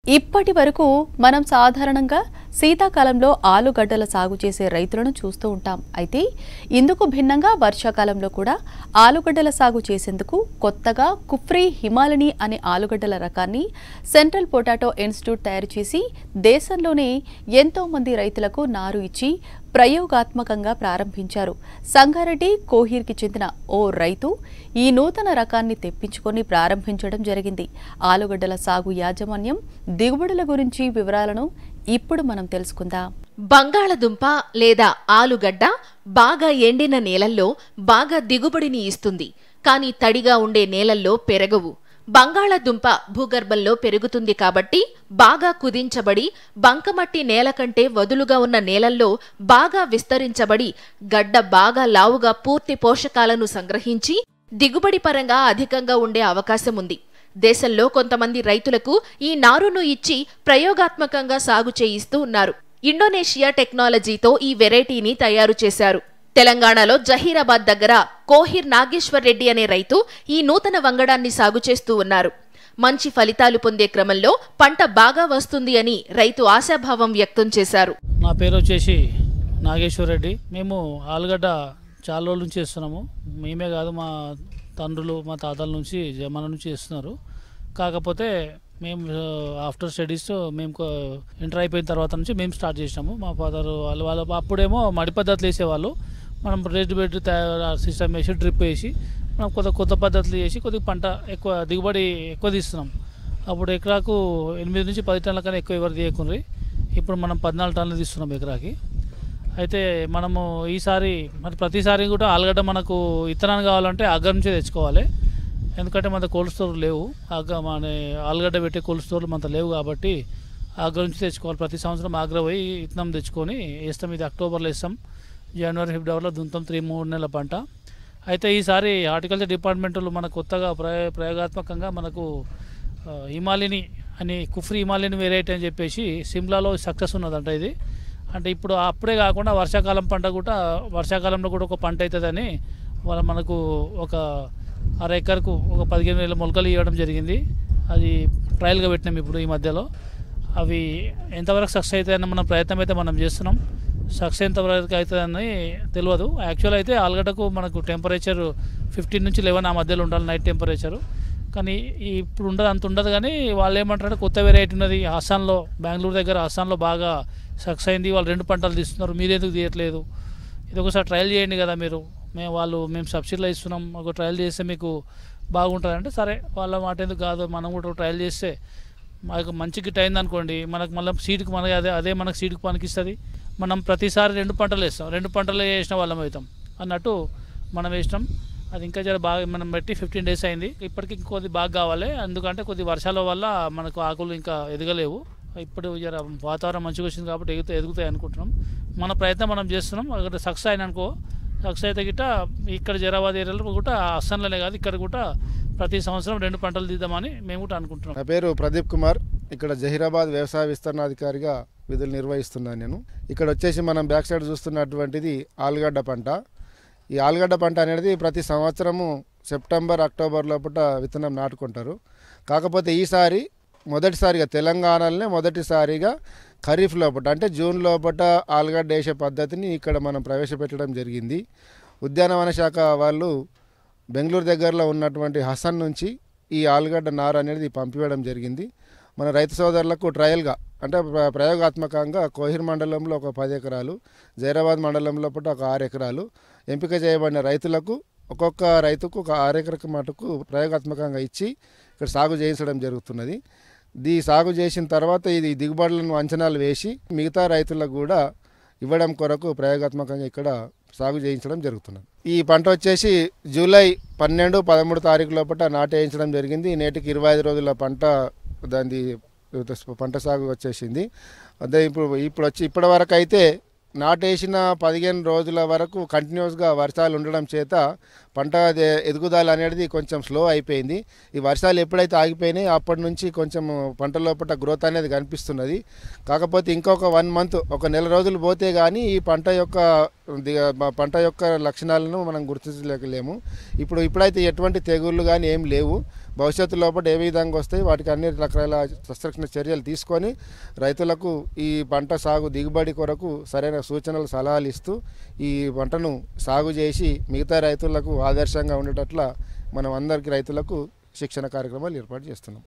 ఇప్పటి వరకు మనం సాధారణంగా శీతాకాలంలో ఆలుగడ్డల సాగు చేసే రైతులను చూస్తూ ఉంటాం అయితే ఇందుకు భిన్నంగా వర్షాకాలంలో కూడా ఆలుగడ్డల సాగు చేసేందుకు కొత్తగా కుఫ్రీ హిమాలిని అనే ఆలుగడ్డల రకాన్ని సెంట్రల్ పొటాటో ఇన్స్టిట్యూట్ తయారు చేసి దేశంలోనే ఎంతో మంది రైతులకు నారు ఇచ్చి ప్రయోగాత్మకంగా ప్రారంభించారు సంగారెడ్డి కోహీర్కి చెందిన ఓ రైతు ఈ నూతన రకాన్ని తెప్పించుకొని ప్రారంభించడం జరిగింది ఆలుగడ్డల సాగు యాజమాన్యం దిగుబడుల గురించి వివరాలను ఇప్పుడు మనం తెలుసుకుందాం బంగాళదుంప లేదా ఆలుగడ్డ బాగా ఎండిన నేలల్లో బాగా దిగుబడిని ఇస్తుంది కానీ తడిగా ఉండే నేలల్లో పెరగవు బంగాళదుంప భూగర్భంలో పెరుగుతుంది కాబట్టి బాగా కుదించబడి బంకమట్టి నేల కంటే వదులుగా ఉన్న నేలల్లో బాగా విస్తరించబడి గడ్డ బాగా లావుగా పూర్తి పోషకాలను సంగ్రహించి దిగుబడి పరంగా అధికంగా ఉండే అవకాశం ఉంది దేశంలో కొంతమంది రైతులకు ఈ నారును ఇచ్చి ప్రయోగాత్మకంగా సాగు చేయిస్తూ ఉన్నారు ఇండోనేషియా టెక్నాలజీతో ఈ వెరైటీని తయారు చేశారు తెలంగాణలో జహీరాబాద్ దగ్గర కోహిర్ నాగేశ్వర్ రెడ్డి అనే రైతు ఈ నూతన వంగడాన్ని సాగు చేస్తూ ఉన్నారు మంచి ఫలితాలు పొందే క్రమంలో పంట బాగా వస్తుంది అని రైతు ఆశాభావం వ్యక్తం చేశారు నా పేరు వచ్చేసి నాగేశ్వర్ రెడ్డి మేము ఆలుగడ్డ చాలా రోజుల నుంచి చేస్తున్నాము మేమే కాదు మా తండ్రులు మా తాతల నుంచి మన నుంచి చేస్తున్నారు కాకపోతే మేము ఆఫ్టర్ స్టడీస్ మేము కొ- ఇంటర్ అయిపోయిన తర్వాత నుంచి మేము స్టార్ట్ చేసినాము మా ఫాదర్ వాళ్ళు వాళ్ళ అప్పుడేమో మడి పద్ధతులు వేసేవాళ్ళు మనం రెడ్ బెడ్ తయారు సిస్టమ్ వేసి డ్రిప్ వేసి మనం కొత్త కొత్త పద్ధతులు చేసి కొద్దిగా పంట ఎక్కువ దిగుబడి ఎక్కువ తీస్తున్నాం అప్పుడు ఎకరాకు ఎనిమిది నుంచి పది టన్నుల కన్నా ఎక్కువ ఎవరు తీయకుండ్రి ఇప్పుడు మనం పద్నాలుగు టన్నులు తీస్తున్నాం ఎకరాకి అయితే మనము ఈసారి మరి ప్రతిసారి కూడా ఆలుగడ్డ మనకు ఇత్తనాన్ని కావాలంటే అగ్గర నుంచే తెచ్చుకోవాలి ఎందుకంటే మన కోల్డ్ స్టోర్ లేవు అగ్గ మన ఆలుగడ్డ పెట్టే కోల్డ్ స్టోర్లు మనతో లేవు కాబట్టి ఆగ్ర నుంచి తెచ్చుకోవాలి ప్రతి సంవత్సరం ఆగ్ర పోయి ఇత్తనం తెచ్చుకొని వేస్తాం ఇది అక్టోబర్లో వేస్తాం జనవరి ఫిబ్రవరిలో దుంతాం త్రీ మూడు నెలల పంట అయితే ఈసారి హార్టికల్చర్ డిపార్ట్మెంట్లు మన కొత్తగా ప్రయ ప్రయోగాత్మకంగా మనకు ఆ, హిమాలిని అని కుఫ్రీ హిమాలియన్ వెరైటీ అని చెప్పేసి సిమ్లాలో సక్సెస్ ఉన్నదంట ఇది అంటే ఇప్పుడు అప్పుడే కాకుండా వర్షాకాలం పంట కూడా వర్షాకాలంలో కూడా ఒక పంట అవుతుందని వాళ్ళ మనకు ఒక అర ఎకరకు ఒక పదిహేను వేల మొలకలు ఇవ్వడం జరిగింది అది ట్రయల్గా పెట్టినాం ఇప్పుడు ఈ మధ్యలో అవి ఎంతవరకు సక్సెస్ అవుతాయన్న మన ప్రయత్నం అయితే మనం చేస్తున్నాం సక్సెస్ ఎంతవరకు అవుతుందని తెలియదు యాక్చువల్ అయితే ఆలుగడ్డకు మనకు టెంపరేచర్ ఫిఫ్టీన్ నుంచి లెవెన్ ఆ మధ్యలో ఉండాలి నైట్ టెంపరేచరు కానీ ఈ- ఇప్పుడు ఉండదు అంత ఉండదు కానీ వాళ్ళు ఏమంటారంటే కొత్త వెరైటీ ఉన్నది అస్సాంలో బెంగళూరు దగ్గర అస్సాంలో బాగా సక్సెస్ అయింది వాళ్ళు రెండు పంటలు తీస్తున్నారు మీరెందుకు తీయట్లేదు ఇది ఒకసారి ట్రయల్ చేయండి కదా మీరు మేము వాళ్ళు మేము సబ్సిడీలో ఇస్తున్నాం ఒక ట్రయల్ చేస్తే మీకు బాగుంటుంది అంటే సరే వాళ్ళ మాట ఎందుకు కాదు మనం కూడా ట్రయల్ చేస్తే మనకు మంచి గిట్ అయింది అనుకోండి మనకు మళ్ళీ సీడ్కి మనకి అదే అదే మనకు సీడ్కి పనికిస్తుంది మనం ప్రతిసారి రెండు పంటలు వేస్తాం రెండు పంటలు వేసిన వాళ్ళం అవుతాం అన్నట్టు మనం వేసినాం అది ఇంకా జర బాగా మనం బట్టి ఫిఫ్టీన్ డేస్ అయింది ఇప్పటికి ఇంకొద్ది బాగా కావాలి ఎందుకంటే కొద్ది వర్షాల వల్ల మనకు ఆకులు ఇంకా ఎదగలేవు ఇప్పుడు జర వాతావరణం మంచిగా వచ్చింది కాబట్టి ఎగుతాయి ఎదుగుతాయి అనుకుంటున్నాం మన ప్రయత్నం మనం చేస్తున్నాం అక్కడ సక్సెస్ అయిన అనుకో సక్సెస్ అయితే గిట్ట ఇక్కడ జరాబాద్ ఏరియాలో కూడా అస్సాంలోనే కాదు ఇక్కడ కూడా ప్రతి సంవత్సరం రెండు పంటలు తీద్దామని మేము కూడా అనుకుంటున్నాం నా పేరు ప్రదీప్ కుమార్ ఇక్కడ జహీరాబాద్ వ్యవసాయ విస్తరణాధికారిగా విధులు నిర్వహిస్తున్నాను నేను ఇక్కడ వచ్చేసి మనం బ్యాక్ సైడ్ చూస్తున్నటువంటిది ఆలుగడ్డ పంట ఈ ఆలుగడ్డ పంట అనేది ప్రతి సంవత్సరము సెప్టెంబర్ అక్టోబర్ లోపల విత్తనం నాటుకుంటారు కాకపోతే ఈసారి మొదటిసారిగా తెలంగాణలోనే మొదటిసారిగా ఖరీఫ్ లోపల అంటే జూన్ లోపల ఆలుగడ్డ వేసే పద్ధతిని ఇక్కడ మనం ప్రవేశపెట్టడం జరిగింది ఉద్యానవన శాఖ వాళ్ళు బెంగళూరు దగ్గరలో ఉన్నటువంటి హసన్ నుంచి ఈ ఆలుగడ్డ నారు అనేది పంపివ్వడం జరిగింది మన రైతు సోదరులకు ట్రయల్గా అంటే ప్ర- ప్రయోగాత్మకంగా కోహిర్ మండలంలో ఒక పది ఎకరాలు జైరాబాద్ మండలంలో పూట ఒక ఆరు ఎకరాలు ఎంపిక చేయబడిన రైతులకు ఒక్కొక్క రైతుకు ఒక ఆరు ఎకరకు మటుకు ప్రయోగాత్మకంగా ఇచ్చి ఇక్కడ సాగు చేయించడం జరుగుతున్నది దీ సాగు చేసిన తర్వాత ఇది దిగుబడులను అంచనాలు వేసి మిగతా రైతులకు కూడా ఇవ్వడం కొరకు ప్రయోగాత్మకంగా ఇక్కడ సాగు చేయించడం జరుగుతున్నది ఈ పంట వచ్చేసి జూలై పన్నెండు పదమూడు తారీఖు లోపల నాటేయించడం జరిగింది నేటికి ఇరవై ఐదు రోజుల పంట దాని పంట సాగు వచ్చేసింది అదే ఇప్పుడు ఇప్పుడు వచ్చి ఇప్పటి వరకు అయితే నాటేసిన పదిహేను రోజుల వరకు కంటిన్యూస్గా వర్షాలు ఉండడం చేత పంట అదే- ఎదుగుదల అనేది కొంచెం స్లో అయిపోయింది ఈ వర్షాలు ఎప్పుడైతే ఆగిపోయినాయి అప్పటి నుంచి కొంచెం పంట లోపల గ్రోత్ అనేది కనిపిస్తున్నది కాకపోతే ఇంకొక వన్ మంత్ ఒక నెల రోజులు పోతే కానీ ఈ పంట యొక్క దిగ- మా పంట యొక్క లక్షణాలను మనం గుర్తించలేకలేము ఇప్పుడు ఇప్పుడైతే ఎటువంటి తెగుళ్ళు కానీ ఏం లేవు భవిష్యత్తు లోపల ఏ విధంగా వస్తాయి వాటికి అన్ని రకాల సస్రక్షణ చర్యలు తీసుకొని రైతులకు ఈ పంట సాగు దిగుబడి కొరకు సరైన సూచనలు సలహాలు ఇస్తూ ఈ పంటను సాగు చేసి మిగతా రైతులకు ఆదర్శంగా ఉండేటట్ల మనం అందరికీ రైతులకు శిక్షణ కార్యక్రమాలు ఏర్పాటు చేస్తున్నాం